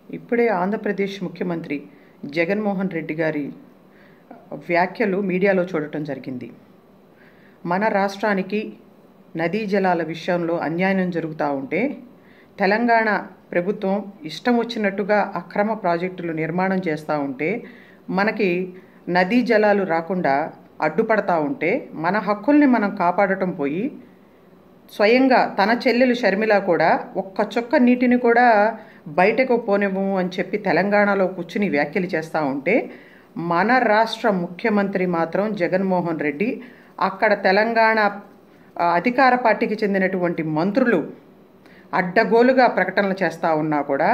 ఇప్పుడే ఆంధ్రప్రదేశ్ ముఖ్యమంత్రి జగన్మోహన్ రెడ్డి గారి వ్యాఖ్యలు మీడియాలో చూడటం జరిగింది మన రాష్ట్రానికి నదీ జలాల విషయంలో అన్యాయం జరుగుతూ ఉంటే తెలంగాణ ప్రభుత్వం ఇష్టం వచ్చినట్టుగా అక్రమ ప్రాజెక్టులు నిర్మాణం చేస్తూ ఉంటే మనకి నదీ జలాలు రాకుండా అడ్డుపడతా ఉంటే మన హక్కుల్ని మనం కాపాడటం పోయి స్వయంగా తన చెల్లెలు షర్మిల కూడా ఒక్క చుక్క నీటిని కూడా బయటకు పోనివ్వము అని చెప్పి తెలంగాణలో కూర్చుని వ్యాఖ్యలు చేస్తూ ఉంటే మన రాష్ట్ర ముఖ్యమంత్రి మాత్రం జగన్మోహన్ రెడ్డి అక్కడ తెలంగాణ ఆ, అధికార పార్టీకి చెందినటువంటి మంత్రులు అడ్డగోలుగా ప్రకటనలు చేస్తూ ఉన్నా కూడా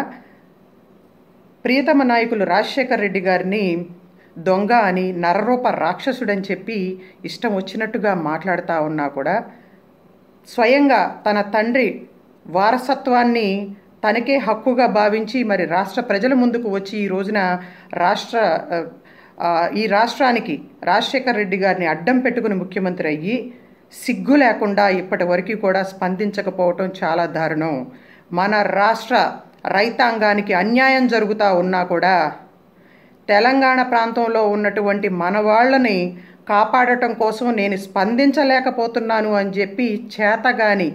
ప్రియతమ నాయకులు రాజశేఖర్ రెడ్డి గారిని దొంగ అని నరరూప రాక్షసుడని చెప్పి ఇష్టం వచ్చినట్టుగా మాట్లాడుతూ ఉన్నా కూడా స్వయంగా తన తండ్రి వారసత్వాన్ని తనకే హక్కుగా భావించి మరి రాష్ట్ర ప్రజల ముందుకు వచ్చి ఈ రోజున రాష్ట్ర ఆ, ఆ, ఈ రాష్ట్రానికి రాజశేఖర్ రెడ్డి గారిని అడ్డం పెట్టుకుని ముఖ్యమంత్రి అయ్యి సిగ్గు లేకుండా ఇప్పటి వరకు కూడా స్పందించకపోవటం చాలా దారుణం మన రాష్ట్ర రైతాంగానికి అన్యాయం జరుగుతూ ఉన్నా కూడా తెలంగాణ ప్రాంతంలో ఉన్నటువంటి మన వాళ్ళని కాపాడటం కోసం నేను స్పందించలేకపోతున్నాను అని చెప్పి చేతగాని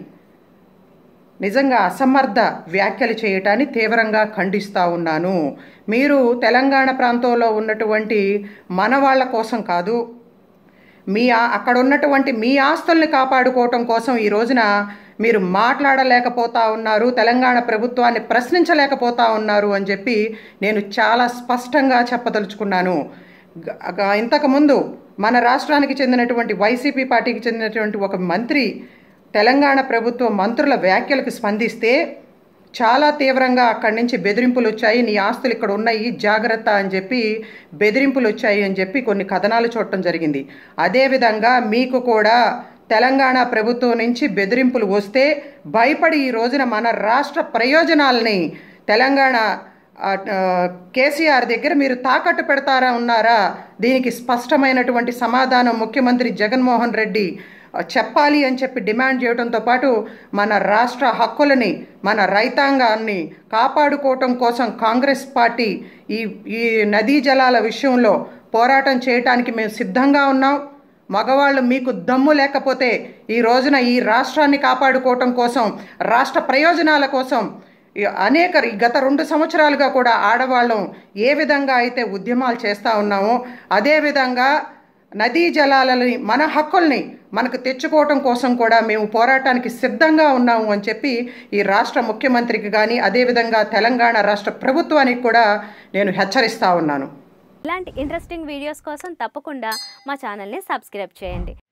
నిజంగా అసమర్థ వ్యాఖ్యలు చేయటాన్ని తీవ్రంగా ఖండిస్తూ ఉన్నాను మీరు తెలంగాణ ప్రాంతంలో ఉన్నటువంటి మన వాళ్ళ కోసం కాదు మీ ఆ- అక్కడ ఉన్నటువంటి మీ ఆస్తుల్ని కాపాడుకోవటం కోసం ఈ రోజున మీరు మాట్లాడలేకపోతా ఉన్నారు తెలంగాణ ప్రభుత్వాన్ని ప్రశ్నించలేకపోతా ఉన్నారు అని చెప్పి నేను చాలా స్పష్టంగా చెప్పదలుచుకున్నాను గ- గ- ఇంతకుముందు మన రాష్ట్రానికి చెందినటువంటి వైసీపీ పార్టీకి చెందినటువంటి ఒక మంత్రి తెలంగాణ ప్రభుత్వ మంత్రుల వ్యాఖ్యలకు స్పందిస్తే చాలా తీవ్రంగా అక్కడి నుంచి బెదిరింపులు వచ్చాయి నీ ఆస్తులు ఇక్కడ ఉన్నాయి జాగ్రత్త అని చెప్పి బెదిరింపులు వచ్చాయి అని చెప్పి కొన్ని కథనాలు చూడటం జరిగింది అదేవిధంగా మీకు కూడా తెలంగాణ ప్రభుత్వం నుంచి బెదిరింపులు వస్తే భయపడి ఈ రోజున మన రాష్ట్ర ప్రయోజనాలని తెలంగాణ ఆ, ఆ, కేసీఆర్ దగ్గర మీరు తాకట్టు పెడతారా ఉన్నారా దీనికి స్పష్టమైనటువంటి సమాధానం ముఖ్యమంత్రి జగన్మోహన్ రెడ్డి ఆ, చెప్పాలి అని చెప్పి డిమాండ్ చేయడంతో పాటు మన రాష్ట్ర హక్కులని మన రైతాంగాన్ని కాపాడుకోవటం కోసం కాంగ్రెస్ పార్టీ ఈ ఈ నదీ జలాల విషయంలో పోరాటం చేయటానికి మేము సిద్ధంగా ఉన్నాం మగవాళ్ళు మీకు దమ్ము లేకపోతే ఈ రోజున ఈ రాష్ట్రాన్ని కాపాడుకోవటం కోసం రాష్ట్ర ప్రయోజనాల కోసం ఈ అనేక ఈ గత రెండు సంవత్సరాలుగా కూడా ఆడవాళ్ళం ఏ విధంగా అయితే ఉద్యమాలు చేస్తూ ఉన్నామో అదేవిధంగా నదీ జలాలని మన హక్కుల్ని మనకు తెచ్చుకోవటం కోసం కూడా మేము పోరాటానికి సిద్ధంగా ఉన్నాము అని చెప్పి ఈ రాష్ట్ర ముఖ్యమంత్రికి కానీ అదేవిధంగా తెలంగాణ రాష్ట్ర ప్రభుత్వానికి కూడా నేను హెచ్చరిస్తా ఉన్నాను ఇలాంటి ఇంట్రెస్టింగ్ వీడియోస్ కోసం తప్పకుండా మా ఛానల్ని సబ్స్క్రైబ్ చేయండి